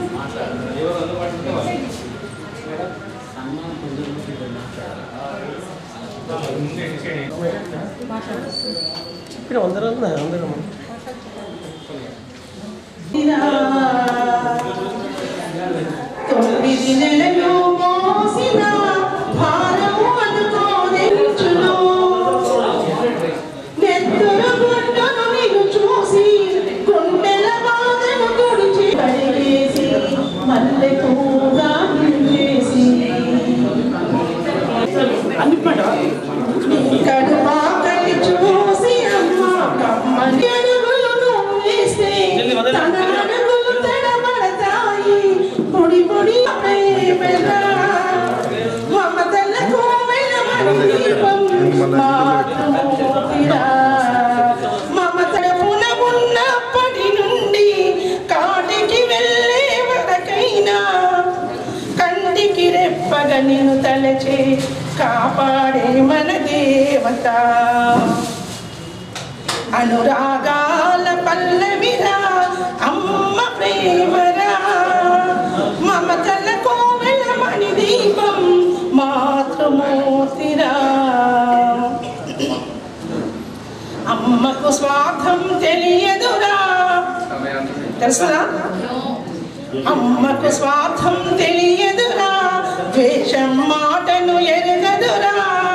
ఇప్పుడు అందరూ అందరూ తొమ్మిది నెలలు మోసిన భారము అనుకోదెంచును నెత్తురు గుడ్డను నిన్ను చూసి గుండెల బాధను తుడిచి పడివేసి మల్లె పూగా చేసి కడుపాకలి చూసి అమ్మ కమ్మని అడుగులు నువ్వు వేస్తే తన అడుగులు తడబడతాయి పొడి పొడి ప్రేమగా మమతలకు వెలమని దీపం మాతృమూర్తిరా మమతడపున ఉన్నప్పటి నుండి కాటికి వెళ్ళే వరకైనా కంటికి రెప్పగ నిన్ను తలచే కాపాడే మన దేవత అనురాగాల పల్లవిరా అమ్మ ప్రేమరా మమతల కోవెలమణి దీపం మాతృమూర్తిరా అమ్మకు స్వార్థం తెలియదురా తెలుసురా అమ్మకు స్వార్థం తెలియదురా ద్వేషం మాటను ఎరగదురా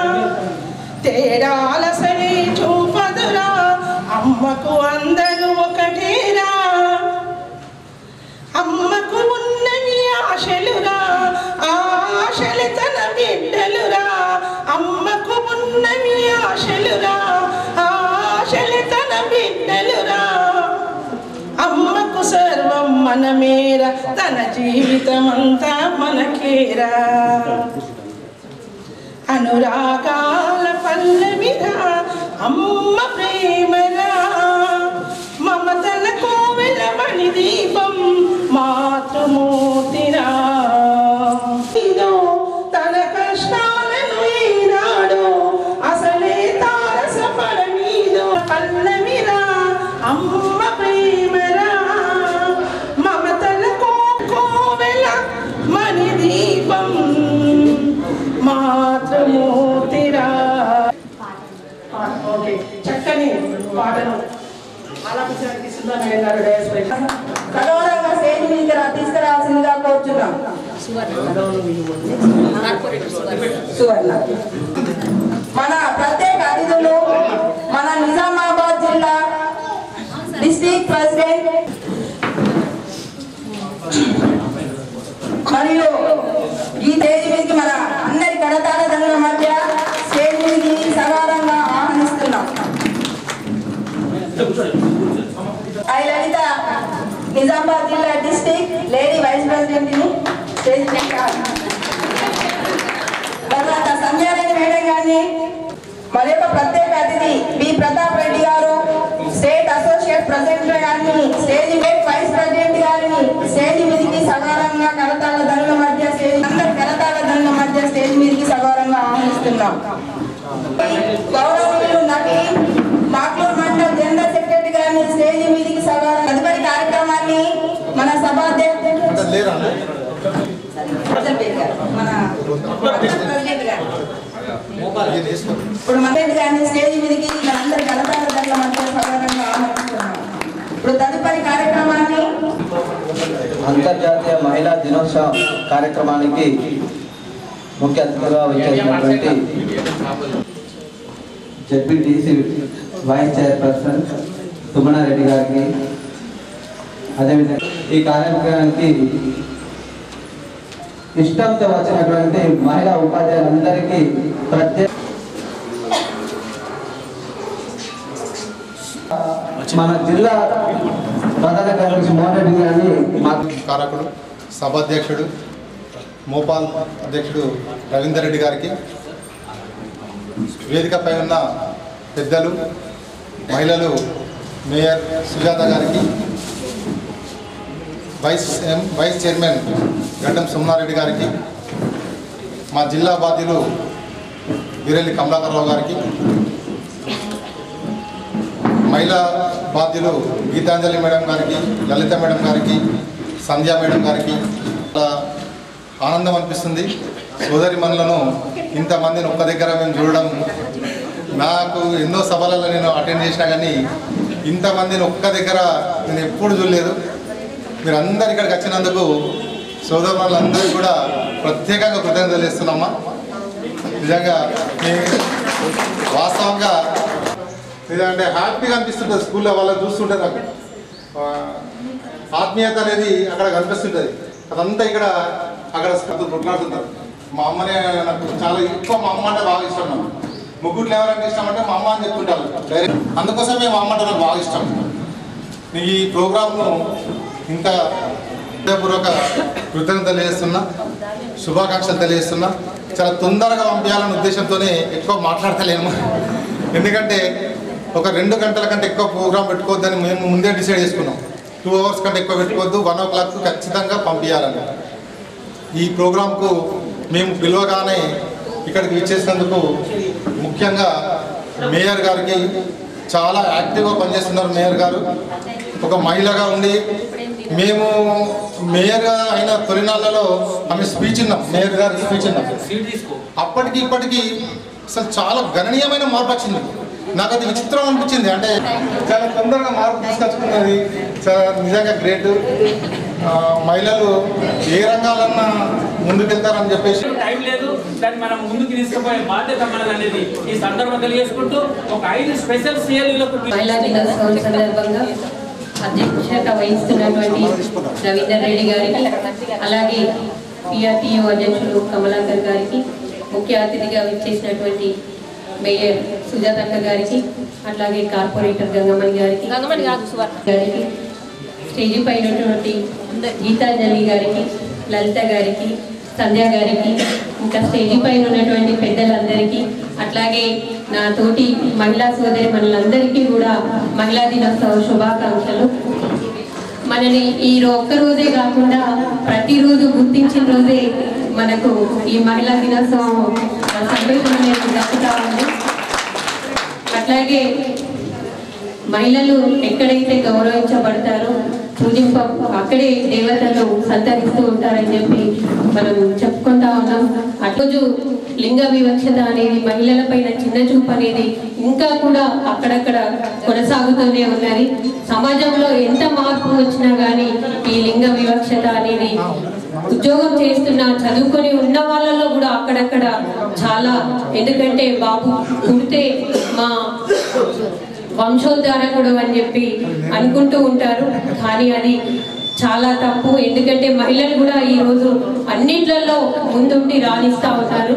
తేడాలసలే చూపదురా అమ్మకు అందరూ ఒకటేరా అమ్మకు ఉన్నవి ఆశలురా ఆ ఆశలు తన బిడ్డలురా అమ్మకు ఉన్నవి ఆశలురా ఆ ఆశలు తన బిడ్డలురా అమ్మకు సర్వం మనమేర తన జీవితం అంతా మనకేరా అనురాగాల పల్లవిరా అమ్మ ప్రేమరా మమతల కోవెల మణి దీపం మాతృమూర్తిరా ఇదో తన కష్టాలను ఈనాడు అసలే తారసపడమీదో పల్లవిరా అమ్మ ప్రేమరా మమతల కో- కోవెల మణి దీపం మాతృమూర్తిరా ఓకే చక్కని పాటను ఆలపించడానికి సిద్ధమైన గారు డయాస్ పై. కరోనా స్టేజ్ మీద తీసుకురావాల్సిందిగా కోరుచున్నాం సువర్ణ మన ప్రత్యేక అతిథులు మన నిజామాబాద్ జిల్లా డిస్ట్రిక్ట్ ప్రెసిడెంట్ మరియు ఈ స్టేజ్ మీదకి మన అందరి కడతాల దండల మధ్య స్టేజ్ మీదకి సగారంగా ఆహ్వానిస్తున్నాం ఐ లలిత నిజామాబాద్ జిల్లా డిస్ట్రిక్ట్ లేడీ వైస్ ప్రెసిడెంట్ ని స్టేజ్ మీదకి ఆహ్వానిస్తున్నాం. తర్వాత సంధ్యారెడ్డి మేడం గారిని మరి యొక్క ప్రత్యేక అతిథి బి ప్రతాప్ రెడ్డి గారు స్టేట్ అసోసియేట్ ప్రెసిడెంట్ గారిని స్టేజ్ మీద వైస్ ప్రెసిడెంట్ గారిని స్టేజ్ మీదకి సగారంగా కరతాళ దండల మధ్య స్టేజ్ అందరి కరతాళ దండల మధ్య స్టేజ్ మీదకి సగారంగా ఆహ్వానిస్తున్నాం గౌరవనీయులు నటి మాక్లూర్ మండల్ జనరల్ సెక్రటరీ గారిని స్టేజ్ మీదకి సగారం తదుపరి కార్యక్రమాన్ని మన సభాధ్యక్షుడు ప్రెసిడెంట్ గారు, మన ప్రెసిడెంట్ గారు ఇప్పుడు మన గారిని స్టేజ్ మీదకి మనందరి కలతాల దండల మధ్య సగౌరవంగా ఆహ్వానిస్తున్నాం ఇప్పుడు తదుపరి కార్యక్రమాన్ని అంతర్జాతీయ మహిళా దినోత్సవ కార్యక్రమానికి ముఖ్య అతిథిగా వచ్చేసినటువంటి జడ్పీటీసీ వైస్ చైర్పర్సన్ సుమణారెడ్డి గారికి అదేవిధంగా ఈ కార్యక్రమానికి ఇష్టంతో వచ్చినటువంటి మహిళా ఉపాధ్యాయులందరికీ ప్రత్యేక మన జిల్లా ప్రధాన కార్యదర్శి మోహన్ రెడ్డి గారిని మా కారకుడు సభాధ్యక్షుడు మోపాల్ అధ్యక్షుడు రవీందర్ రెడ్డి గారికి వేదికపై ఉన్న పెద్దలు మహిళలు మేయర్ సుజాత గారికి వైస్ ఎం- వైస్ చైర్మన్ గడ్డం సుమనారెడ్డి గారికి మా జిల్లా బాధ్యులు వీరెల్లి కమలాకర్రావు గారికి మహిళా బాధ్యులు గీతాంజలి మేడం గారికి లలిత మేడం గారికి సంధ్యా మేడం గారికి చాలా ఆనందం అనిపిస్తుంది సోదరి మనలను ఇంతమందిని ఒక్క దగ్గర మేము చూడడం నాకు ఎన్నో సభలలో నేను అటెండ్ చేసినా కానీ ఇంతమందిని ఒక్క దగ్గర నేను ఎప్పుడు చూడలేదు మీరు అందరు ఇక్కడికి వచ్చినందుకు సోదరులందరికీ కూడా ప్రత్యేకంగా కృతజ్ఞతలు ఇస్తున్నామా నిజంగా మీ- వాస్తవంగా నిజంటే హ్యాపీగా అనిపిస్తుంటుంది స్కూల్లో వాళ్ళని చూస్తుంటే నాకు ఆ, ఆత్మీయత అనేది అక్కడ కనిపిస్తుంటుంది అదంతా ఇక్కడ అక్కడ స్కూల్ కొట్లాడుతుంటారు మా అమ్మనే నాకు చాలా ఎక్కువ మా అమ్మ అంటే బాగా ఇష్టం నాకు ముగ్గురు ఎవరంటే ఇష్టం అంటే మా అమ్మ అని చెప్తుంటారు డైరెక్ట్ అందుకోసమే మా అమ్మ అంటే నాకు బాగా ఇష్టం ఈ ప్రోగ్రామ్ను ఇంత హృదయపూర్వక కృతజ్ఞతలు తెలియజేస్తున్నా శుభాకాంక్షలు తెలియజేస్తున్నా చాలా తొందరగా పంపించాలనే ఉద్దేశంతోనే ఎక్కువ మాట్లాడతలేను ఎందుకంటే ఒక రెండు గంటల కంటే ఎక్కువ ప్రోగ్రామ్ పెట్టుకోవద్దని మేము ముందే డిసైడ్ చేసుకున్నాం టూ అవర్స్ కంటే ఎక్కువ పెట్టుకోవద్దు వన్ ఓ క్లాక్ ఖచ్చితంగా పంపించాలని ఈ ప్రోగ్రాంకు మేము పిలవగానే ఇక్కడికి ఇచ్చేసినందుకు ముఖ్యంగా మేయర్ గారికి చాలా యాక్టివ్గా పనిచేస్తున్నారు మేయర్ గారు ఒక మహిళగా ఉండి మేము మేయర్గా అయిన తొలినాళ్ళలో ఆమె స్పీచ్ ఇన్నాం మేయర్ గారి స్పీచ్ ఇన్నాం అప్పటికి ఇప్పటికి అసలు చాలా గణనీయమైన మార్పు వచ్చింది నాకు అది విచిత్రం అనిపించింది అంటే చాలా తొందరగా మార్పు తీసుకొచ్చుకున్నది చాలా నిజంగా గ్రేట్ మహిళలు ఏ రంగాలన్నా ముందుకెళ్తారని చెప్పేసి టైం లేదు దాన్ని మనం ముందుకు తీసుకుపోయే బాధ్యత మనది అనేది ఈ సందర్భం తెలియజేసుకుంటూ ఒక ఐదు స్పెషల్ సీఎల్లకు మహిళా దినోత్సవం సందర్భంగా అధ్యక్షత వహిస్తున్నటువంటి రవీందర్ రెడ్డి గారికి అలాగే పిఆర్టీయూ అధ్యక్షులు కమలాకర్ గారికి ముఖ్య అతిథిగా విచ్చేసినటువంటి మేయర్ సుజాతక్క గారికి అట్లాగే కార్పొరేటర్ గంగమణి గారికి గారికి స్టేజీ పైన ఉన్నటువంటి గీతాంజలి గారికి లలిత గారికి సంధ్య గారికి ఇంకా స్టేజీ పైన ఉన్నటువంటి పెద్దలందరికీ అట్లాగే నా తోటి మహిళా సోదరి మనలందరికీ కూడా మహిళా దినోత్సవ శుభాకాంక్షలు మనని ఈ రో- ఒక్క రోజే కాకుండా ప్రతిరోజు గుర్తించిన రోజే మనకు ఈ మహిళా దినోత్సవం సంతోషం అనేది దక్కుతా ఉంది అట్లాగే మహిళలు ఎక్కడైతే గౌరవించబడతారో పూజింప అక్కడే దేవతలు సంతరిస్తూ ఉంటారని చెప్పి మనం చెప్పుకుంటా ఉన్నాం అటుజు లింగ వివక్షత అనేది మహిళల పైన చిన్న చూపు అనేది ఇంకా కూడా అక్కడక్కడ కొనసాగుతూనే ఉన్నది సమాజంలో ఎంత మార్పు వచ్చినా కానీ ఈ లింగ వివక్షత అనేది ఉద్యోగం చేస్తున్న చదువుకొని ఉన్న వాళ్ళలో కూడా అక్కడక్కడ చాలా ఎందుకంటే బాబు పుడితే మా వంశోద్ధారకుడు అని చెప్పి అనుకుంటూ ఉంటారు కానీ అది చాలా తప్పు ఎందుకంటే మహిళలు కూడా ఈ రోజు అన్నిట్లలో ముందుండి రాణిస్తా ఉన్నారు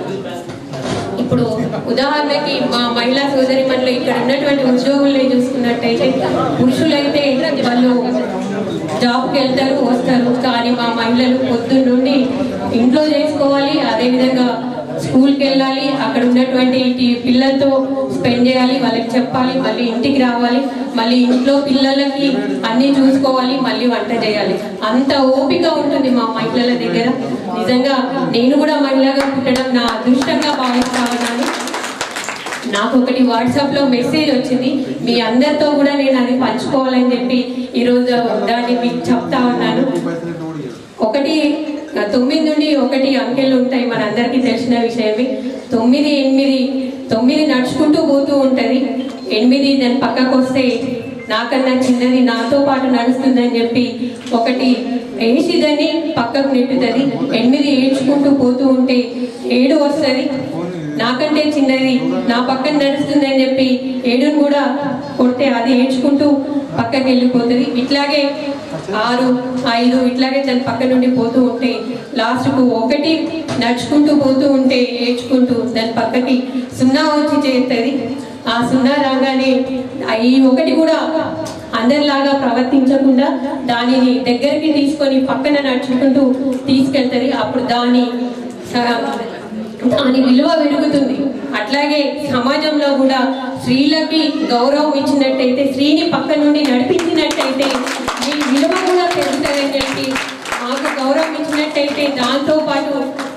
ఇప్పుడు ఉదాహరణకి మా మహిళా సోదరి మనలో ఇక్కడ ఉన్నటువంటి ఉద్యోగుల్ని చూసుకున్నట్టయితే పురుషులైతే వాళ్ళు జాబ్కి వెళ్తారు వస్తారు కానీ మా మహిళలు పొద్దున్న నుండి ఇంట్లో చేసుకోవాలి అదేవిధంగా స్కూల్కి వెళ్ళాలి అక్కడ ఉన్నటువంటి ఈ పిల్లలతో స్పెండ్ చేయాలి వాళ్ళకి చెప్పాలి మళ్ళీ ఇంటికి రావాలి మళ్ళీ ఇంట్లో పిల్లలకి అన్ని చూసుకోవాలి మళ్ళీ వంట చేయాలి అంత ఓపిక ఉంటుంది మా మహిళల దగ్గర నిజంగా నేను కూడా మహిళగా పుట్టడం నా అదృష్టంగా భావిస్తా ఉన్నాను నాకు ఒకటి వాట్సాప్ లో మెసేజ్ వచ్చింది మీ అందరితో కూడా నేను అది పంచుకోవాలని చెప్పి ఈరోజు దాన్ని మీకు చెప్తా ఉన్నాను ఒకటి తొమ్మిది నుండి ఒకటి అంకెలు ఉంటాయి మనందరికీ తెలిసిన విషయమే తొమ్మిది ఎనిమిది తొమ్మిది నడుచుకుంటూ పోతూ ఉంటది ఎనిమిది దాని పక్కకు వస్తే నాకన్నా చిన్నది నాతో పాటు నడుస్తుందని చెప్పి ఒకటి వేసి దాన్ని పక్కకు నెట్టుతుంది ఎనిమిది ఏడ్చుకుంటూ పోతూ ఉంటే ఏడు వస్తుంది నాకంటే చిన్నది నా పక్కన నడుస్తుంది అని చెప్పి ఏడుని కూడా కొడితే అది ఏడ్చుకుంటూ పక్కకి వెళ్ళిపోతుంది ఇట్లాగే ఆరు ఐదు ఇట్లాగే దాని పక్క నుండి పోతూ ఉంటే లాస్ట్కు ఒకటి నడుచుకుంటూ పోతూ ఉంటే ఏడ్చుకుంటూ దాని పక్కకి సున్నా వచ్చి చేస్తుంది ఆ సున్నా రాగానే ఈ ఒకటి కూడా అందరిలాగా ప్రవర్తించకుండా దానిని దగ్గరికి తీసుకొని పక్కన నడుచుకుంటూ తీసుకెళ్తుంది అప్పుడు దాని స- దాని విలువ పెరుగుతుంది అట్లాగే సమాజంలో కూడా స్త్రీలకి గౌరవం ఇచ్చినట్టయితే స్త్రీని పక్క నుండి నడిపించినట్టయితే మీ విలువ కూడా పెరుగుతుందని చెప్పి మాకు గౌరవం ఇచ్చినట్టయితే దాంతో పాటు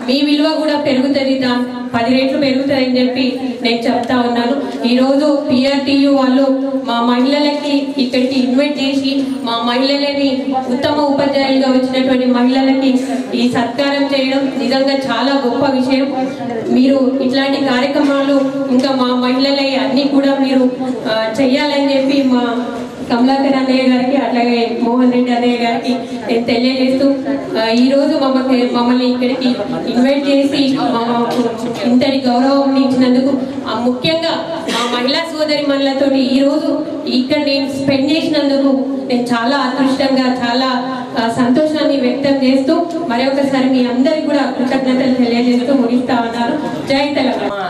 మీ విలువ కూడా పెరుగుతుంది దా పది రేట్లు పెరుగుతుంది అని చెప్పి నేను చెప్తా ఉన్నాను ఈరోజు పిఆర్టీయు వాళ్ళు మా మహిళలకి ఇక్కడికి ఇన్వైట్ చేసి మా మహిళలని ఉత్తమ ఉపాధ్యాయులుగా వచ్చినటువంటి మహిళలకి ఈ సత్కారం చేయడం నిజంగా చాలా గొప్ప విషయం మీరు ఇట్లాంటి కార్యక్రమాలు ఇంకా మా మహిళలై అన్ని కూడా మీరు ఆ, చెయ్యాలని చెప్పి మా కమలాకర్ అన్నయ్య గారికి అట్లాగే మోహన్ రెడ్డి అన్నయ్య గారికి నేను తెలియజేస్తూ ఆ, ఈ రోజు మమ్మల్ని మమ్మల్ని ఇక్కడికి ఇన్వైట్ చేసి మాకు ఇంతటి గౌరవం ఇచ్చినందుకు ఆ, ముఖ్యంగా మా మహిళా సోదరి మనలతో ఈ రోజు ఇక్కడ నేను స్పెండ్ చేసినందుకు నేను చాలా అదృష్టంగా చాలా ఆ, సంతోషాన్ని వ్యక్తం చేస్తూ మరొకసారి మీ అందరికి కూడా కృతజ్ఞతలు తెలియజేస్తూ ముగిస్తా ఉన్నారు జై తెలంగాణ మా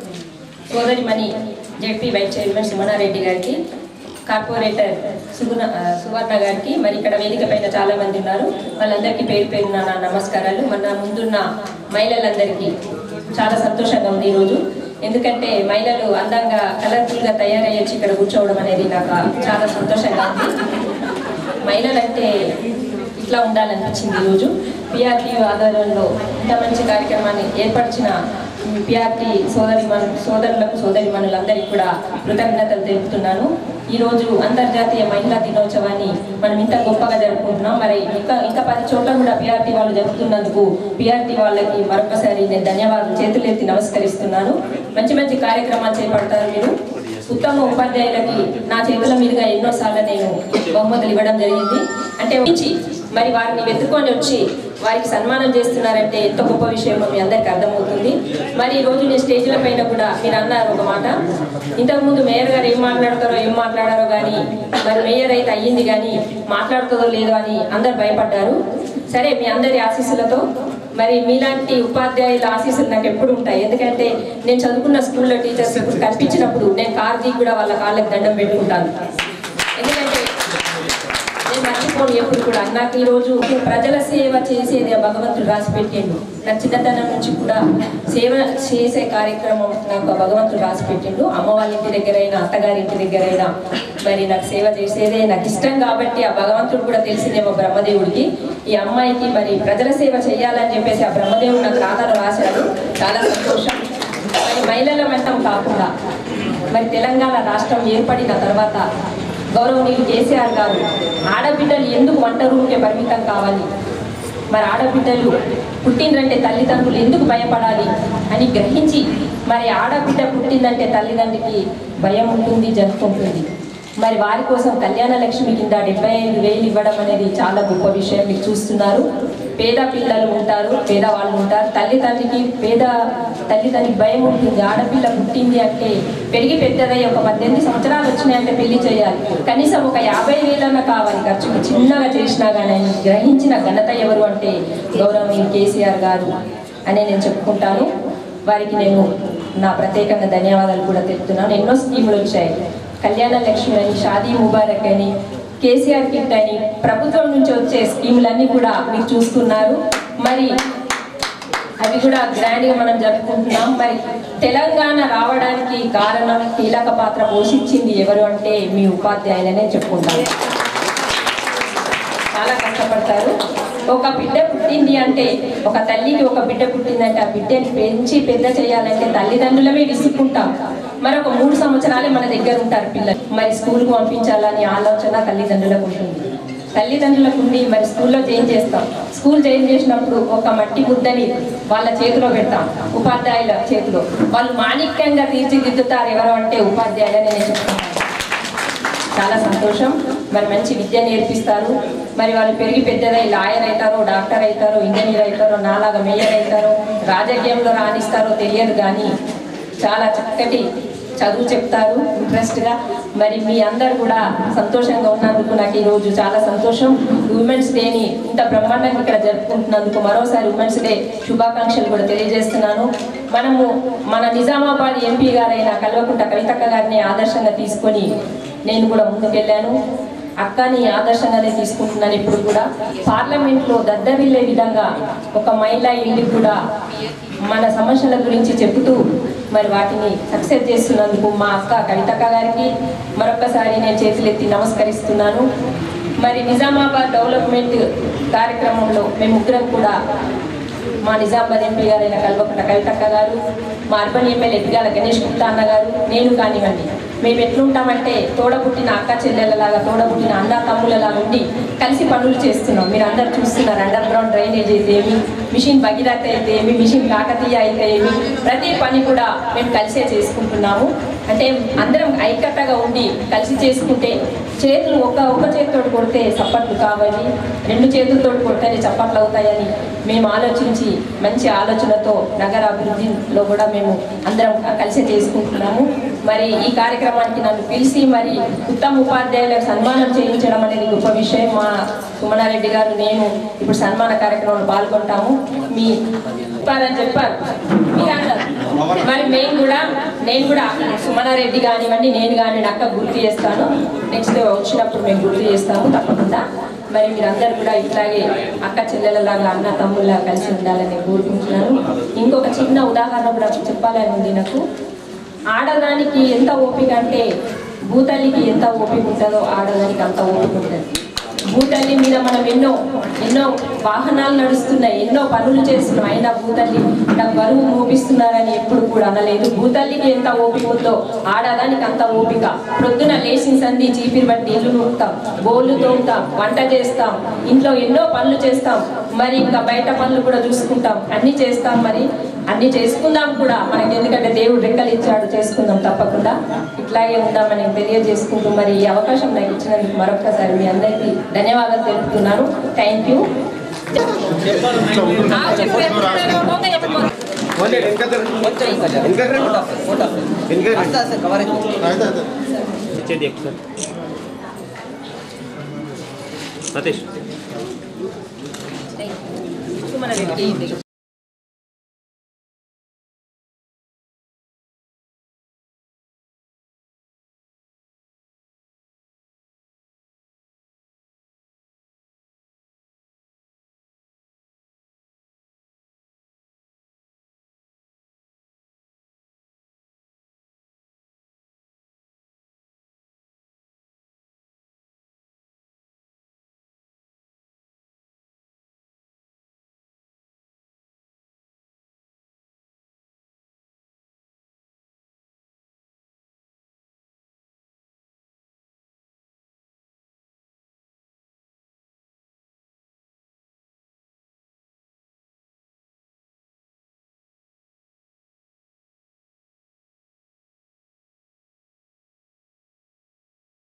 సోదరిమణి జెడ్పీ వైస్ చైర్మన్ సుమనారెడ్డి గారికి కార్పొరేటర్ సుగుణ ఆ, సువర్ణ గారికి మరి ఇక్కడ వేదిక పైన చాలా మంది ఉన్నారు వాళ్ళందరికీ పేరు పేరున నా నమస్కారాలు మన ముందున్న మహిళలందరికీ చాలా సంతోషంగా ఉంది ఈరోజు ఎందుకంటే మహిళలు అందంగా కలర్ఫుల్గా తయారయ్యొచ్చి ఇక్కడ కూర్చోవడం అనేది నాకు చాలా సంతోషంగా ఉంది మహిళలంటే ఇట్లా ఉండాలనిపించింది ఈరోజు పిఆర్టీ ఆధ్వర్యంలో ఇంత మంచి కార్యక్రమాన్ని ఏర్పరిచిన పిఆర్టీ సోదరి సోదరులకు సోదరి మనులందరికీ కూడా కృతజ్ఞతలు తెలుపుతున్నాను ఈరోజు అంతర్జాతీయ మహిళా దినోత్సవాన్ని మనం ఇంత గొప్పగా జరుపుకుంటున్నాం మరి ఇంకా ఇంకా పది చోట్ల కూడా పిఆర్టీ వాళ్ళు జరుపుతున్నందుకు పిఆర్టీ వాళ్ళకి మరొకసారి నేను ధన్యవాదాలు చేతులెత్తి నమస్కరిస్తున్నాను మంచి మంచి కార్యక్రమాలు చేపడతారు మీరు ఉత్తమ ఉపాధ్యాయులకి నా చేతుల మీదుగా ఎన్నోసార్లు నేను బహుమతులు ఇవ్వడం జరిగింది అంటే వచ్చి మరి వారిని వెతుక్కొని వచ్చి వారికి సన్మానం చేస్తున్నారంటే ఎంత గొప్ప విషయమో మీ అందరికీ అర్థమవుతుంది మరి ఈ రోజు నేను స్టేజ్ల పైన కూడా మీరు అన్నారు ఒక మాట ఇంతకుముందు మేయర్ గారు ఏం మాట్లాడతారో ఏం మాట్లాడారో కానీ మరి మేయర్ అయితే అయ్యింది కానీ మాట్లాడుతుందో లేదో అని అందరు భయపడ్డారు సరే మీ అందరి ఆశీస్సులతో మరి మీలాంటి ఉపాధ్యాయుల ఆశీస్సులు నాకు ఎప్పుడు ఉంటాయి ఎందుకంటే నేను చదువుకున్న స్కూల్లో టీచర్స్ ఇప్పుడు కనిపించినప్పుడు నేను కార్ దిగి కూడా వాళ్ళ కాళ్ళకి దండం పెట్టుకుంటాను ఎందుకంటే నేను మర్చిపోను ఎప్పుడు కూడా నాకు ఈరోజు ప్రజల సేవ చేసేది ఆ భగవంతుడు రాసి పెట్టిండు నా చిన్నతనం నుంచి కూడా సేవ చేసే కార్యక్రమం నాకు ఆ భగవంతుడు రాసి పెట్టిండు అమ్మ వాళ్ళ ఇంటి దగ్గరైనా అత్తగారి ఇంటి దగ్గరైనా మరి నాకు సేవ చేసేదే నాకు ఇష్టం కాబట్టి ఆ భగవంతుడు కూడా తెలిసిందేమో బ్రహ్మదేవుడికి ఈ అమ్మాయికి మరి ప్రజల సేవ చేయాలని చెప్పేసి ఆ బ్రహ్మదేవుడు నాకు రాతలు రాశాడు చాలా సంతోషం మరి మహిళల మట్టం కాకుండా మరి తెలంగాణ రాష్ట్రం ఏర్పడిన తర్వాత గౌరవనీయులు కేసీఆర్ గారు ఆడబిడ్డలు ఎందుకు వంట రూమ్కే పరిమితం కావాలి మరి ఆడబిడ్డలు పుట్టిండ్రంటే తల్లిదండ్రులు ఎందుకు భయపడాలి అని గ్రహించి మరి ఆడబిడ్డ పుట్టిందంటే తల్లిదండ్రికి భయం ఉంటుంది జరుపుకుంటుంది మరి వారి కోసం కళ్యాణ లక్ష్మి కింద డెబ్బై ఐదు వేలు ఇవ్వడం అనేది చాలా గొప్ప విషయం మీరు చూస్తున్నారు పేద పిల్లలు ఉంటారు పేదవాళ్ళు ఉంటారు తల్లిదండ్రికి పేద తల్లిదండ్రికి భయం ఉంటుంది ఆడపిల్ల పుట్టింది అంటే పెరిగి పెద్దదై ఒక పద్దెనిమిది సంవత్సరాలు వచ్చినాయంటే పెళ్లి చేయాలి కనీసం ఒక యాభై వేలన్నా కావాలి ఖర్చుకు చిన్నగా చేసినా కానీ ఆయన గ్రహించిన ఘనత ఎవరు అంటే గౌరవనీయులు కేసీఆర్ గారు అని నేను చెప్పుకుంటాను వారికి నేను నా ప్రత్యేకంగా ధన్యవాదాలు కూడా తెలుపుతున్నాను ఎన్నో స్కీములు వచ్చాయి కళ్యాణ లక్ష్మి అని షాదీ ముబారక్ అని కేసీఆర్ కిట్ అని ప్రభుత్వం నుంచి వచ్చే స్కీములన్నీ కూడా మీరు చూస్తున్నారు మరి అవి కూడా గ్రాండ్ గా మనం జరుపుకుంటున్నాం మరి తెలంగాణ రావడానికి కారణం కీలక పాత్ర పోషించింది ఎవరు అంటే మీ ఉపాధ్యాయులనే చెప్పుకుంటాం చాలా కష్టపడతారు ఒక బిడ్డ పుట్టింది అంటే ఒక తల్లికి ఒక బిడ్డ పుట్టిందంటే ఆ బిడ్డని పెంచి పెద్ద చేయాలంటే తల్లిదండ్రులమే విసుక్కుంటాం మరి ఒక మూడు సంవత్సరాలే మన దగ్గర ఉంటారు పిల్లలు మరి స్కూల్కి పంపించాలని ఆలోచన తల్లిదండ్రులకు ఉంటుంది తల్లిదండ్రులకు ఉండి మరి స్కూల్లో జాయిన్ చేస్తాం స్కూల్ జాయిన్ చేసినప్పుడు ఒక మట్టి ముద్దని వాళ్ళ చేతిలో పెడతాం ఉపాధ్యాయుల చేతిలో వాళ్ళు మాణిక్యంగా తీర్చిదిద్దుతారు ఎవరు అంటే ఉపాధ్యాయులని నేను చెప్తున్నాను చాలా సంతోషం మరి మంచి విద్య నేర్పిస్తారు మరి వాళ్ళు పెరిగి పెద్దదై లాయర్ అవుతారో డాక్టర్ అవుతారో ఇంజనీర్ అవుతారో నాలాగా మేయర్ అవుతారో రాజకీయంలో రాణిస్తారో తెలియదు కానీ చాలా చక్కటి చదువు చెప్తారు ఇంట్రెస్ట్గా మరి మీ అందరు కూడా సంతోషంగా ఉన్నందుకు నాకు ఈరోజు చాలా సంతోషం ఉమెన్స్ డేని ఇంత బ్రహ్మాండంగా ఇక్కడ జరుపుకుంటున్నందుకు మరోసారి ఉమెన్స్ డే శుభాకాంక్షలు కూడా తెలియజేస్తున్నాను మనము మన నిజామాబాద్ ఎంపీ గారైన కల్వకుంట కవితక్క గారిని ఆదర్శంగా తీసుకొని నేను కూడా ముందుకెళ్ళాను అక్కని ఆదర్శంగానే తీసుకుంటున్నాను ఇప్పుడు కూడా పార్లమెంట్లో దద్దరిల్లే విధంగా ఒక మహిళా ఇల్లు కూడా మన సమస్యల గురించి చెబుతూ మరి వాటిని సక్సెస్ చేస్తున్నందుకు మా అక్క కవితక్క గారికి మరొకసారి నేను చేతులెత్తి నమస్కరిస్తున్నాను మరి నిజామాబాద్ డెవలప్మెంట్ కార్యక్రమంలో మేము ముగ్గురం కూడా మా నిజామాబాద్ ఎంపీ గారైన కల్వకుంట కవితక్క గారు మా అర్బన్ ఎమ్మెల్యే ఎడ్గాల గణేష్ గుప్తా అన్న గారు నేను కానివ్వండి మేము ఎట్లుంటామంటే తోడబుట్టిన అక్క చెల్లెలలాగా తోడబుట్టిన అన్న తమ్ములలాగా ఉండి కలిసి పనులు చేస్తున్నాం మీరు అందరు చూస్తున్నారు అండర్ గ్రౌండ్ డ్రైనేజ్ అయితే ఏమి మిషన్ భగీరథ అయితే ఏమి మిషన్ కాకతీయ అయితే ఏమి ప్రతి పని కూడా మేము కలిసే చేసుకుంటున్నాము అంటే అందరం ఐక్యతగా ఉండి కలిసి చేసుకుంటే చేతులు ఒక ఒక చేతితో కొడితే చప్పట్లు కావాలి రెండు చేతులతో కొడితేనే చప్పట్లు అవుతాయని మేము ఆలోచించి మంచి ఆలోచనతో నగర అభివృద్ధిలో కూడా మేము అందరం కలిసి చేసుకుంటున్నాము మరి ఈ కార్యక్రమానికి నన్ను పిలిచి మరి ఉత్తమ ఉపాధ్యాయులకు సన్మానం చేయించడం అనేది గొప్ప విషయం మా సుమనారెడ్డి గారు నేను ఇప్పుడు సన్మాన కార్యక్రమంలో పాల్గొంటాము మీ చెప్పారని చెప్పారు మీరు అన్నారు మరి మేము కూడా నేను కూడా సుమనారెడ్డి కానివ్వండి నేను కానీ అక్క గుర్తు చేస్తాను నెక్స్ట్ వచ్చినప్పుడు మేము గుర్తు చేస్తాము తప్పకుండా మరి మీరందరూ కూడా ఇట్లాగే అక్క చెల్లెలలాగా అన్న తమ్ముళ్ళగా కలిసి ఉండాలని కోరుకుంటున్నాను ఇంకొక చిన్న ఉదాహరణ కూడా చెప్పాలని ఉంది నాకు ఆడదానికి ఎంత ఓపిక అంటే భూతల్లికి ఎంత ఓపిక ఉంటుందో ఆడదానికి అంత ఓపిక ఉంటుంది భూతల్లి మీద మనం ఎన్నో ఎన్నో వాహనాలు నడుస్తున్నాయి ఎన్నో పనులు చేస్తున్నాం అయినా భూతల్లి నాకు బరువు మోపిస్తున్నారని ఎప్పుడు కూడా అనలేదు భూతల్లికి ఎంత ఓపిక ఉందో ఆడదానికి అంత ఓపిక ప్రొద్దున లేచిన సంధి చీపిరి బట్టి ఇల్లు నూపుతాం బోళ్ళు తోముతాం వంట చేస్తాం ఇంట్లో ఎన్నో పనులు చేస్తాం మరి ఇంకా బయట పనులు కూడా చూసుకుంటాం అన్ని చేస్తాం మరి అన్ని చేసుకుందాం కూడా మనకి ఎందుకంటే దేవుడు రెక్కలు ఇచ్చాడు చేసుకుందాం తప్పకుండా ఇట్లాగే ఉందామని తెలియజేసుకుంటూ మరి ఈ అవకాశం నాకు ఇచ్చినందుకు మరొకసారి మీ అందరికీ ధన్యవాదాలు తెలుపుతున్నాను థ్యాంక్ యూ సతీష్ మన వ్యక్తి